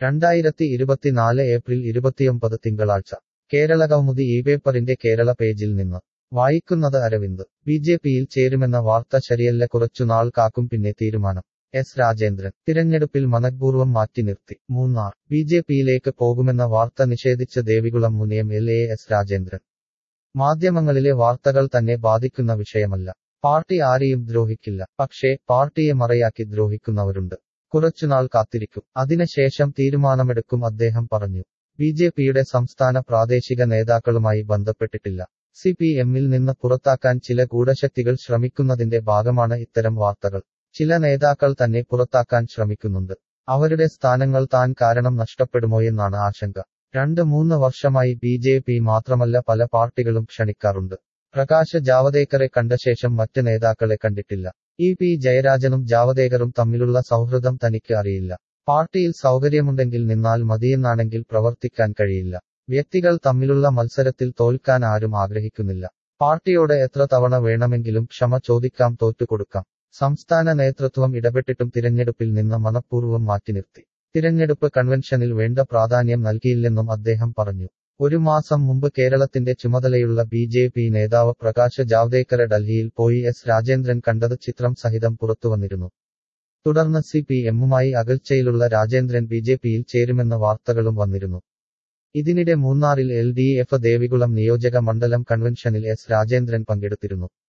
രണ്ടായിരത്തി ഇരുപത്തിനാല് ഏപ്രിൽ ഇരുപത്തിയൊമ്പത് തിങ്കളാഴ്ച കേരള കൗമുദി ഈ പേപ്പറിന്റെ കേരള പേജിൽ നിന്ന് വായിക്കുന്നത് അരവിന്ദ് ബി ജെ പിയിൽ ചേരുമെന്ന വാർത്ത ശരിയല്ല കുറച്ചുനാൾ കാക്കും പിന്നെ തീരുമാനം എസ് രാജേന്ദ്രൻ തിരഞ്ഞെടുപ്പിൽ മനഃപൂർവ്വം മാറ്റി നിർത്തി മൂന്നാർ ബി ജെ പിയിലേക്ക് പോകുമെന്ന വാർത്ത നിഷേധിച്ച ദേവികുളം മുനിയം എൽ എ എസ് രാജേന്ദ്രൻ മാധ്യമങ്ങളിലെ വാർത്തകൾ തന്നെ ബാധിക്കുന്ന വിഷയമല്ല പാർട്ടി ആരെയും ദ്രോഹിക്കില്ല പക്ഷേ പാർട്ടിയെ മറയാക്കി ദ്രോഹിക്കുന്നവരുണ്ട് കുറച്ചുനാൾ കാത്തിരിക്കും അതിനുശേഷം തീരുമാനമെടുക്കും അദ്ദേഹം പറഞ്ഞു ബി ജെ പിയുടെ സംസ്ഥാന പ്രാദേശിക നേതാക്കളുമായി ബന്ധപ്പെട്ടിട്ടില്ല സി പി എമ്മിൽ നിന്ന് പുറത്താക്കാൻ ചില ഗൂഢശക്തികൾ ശ്രമിക്കുന്നതിന്റെ ഭാഗമാണ് ഇത്തരം വാർത്തകൾ ചില നേതാക്കൾ തന്നെ പുറത്താക്കാൻ ശ്രമിക്കുന്നുണ്ട് അവരുടെ സ്ഥാനങ്ങൾ താൻ കാരണം നഷ്ടപ്പെടുമോയെന്നാണ് ആശങ്ക രണ്ട് മൂന്ന് വർഷമായി ബി ജെ പി മാത്രമല്ല പല പാർട്ടികളും ക്ഷണിക്കാറുണ്ട് പ്രകാശ് ജാവദേക്കറെ കണ്ട ശേഷം മറ്റ് നേതാക്കളെ കണ്ടിട്ടില്ല ഇ പി ജയരാജനും ജാവദേക്കറും തമ്മിലുള്ള സൗഹൃദം തനിക്ക് അറിയില്ല പാർട്ടിയിൽ സൗകര്യമുണ്ടെങ്കിൽ നിന്നാൽ മതിയെന്നാണെങ്കിൽ പ്രവർത്തിക്കാൻ കഴിയില്ല വ്യക്തികൾ തമ്മിലുള്ള മത്സരത്തിൽ തോൽക്കാൻ ആരും ആഗ്രഹിക്കുന്നില്ല പാർട്ടിയോട് എത്ര തവണ വേണമെങ്കിലും ക്ഷമ ചോദിക്കാം തോറ്റുകൊടുക്കാം സംസ്ഥാന നേതൃത്വം ഇടപെട്ടിട്ടും തിരഞ്ഞെടുപ്പിൽ നിന്ന് മനഃപൂർവ്വം മാറ്റിനിർത്തി തിരഞ്ഞെടുപ്പ് കൺവെൻഷനിൽ വേണ്ട പ്രാധാന്യം നൽകിയില്ലെന്നും അദ്ദേഹം പറഞ്ഞു ഒരു മാസം മുമ്പ് കേരളത്തിന്റെ ചുമതലയുള്ള ബി ജെ പി നേതാവ് പ്രകാശ് ജാവ്ദേക്കറെ ഡൽഹിയിൽ പോയി എസ് രാജേന്ദ്രൻ കണ്ടത് ചിത്രം സഹിതം പുറത്തുവന്നിരുന്നു തുടർന്ന് സി പി എമ്മുമായി അകൽച്ചയിലുള്ള രാജേന്ദ്രൻ ബി ജെ പിയിൽ ചേരുമെന്ന വാർത്തകളും വന്നിരുന്നു ഇതിനിടെ മൂന്നാറിൽ എൽ ഡി എഫ് ദേവികുളം നിയോജക മണ്ഡലം കൺവെൻഷനിൽ എസ് രാജേന്ദ്രൻ പങ്കെടുത്തിരുന്നു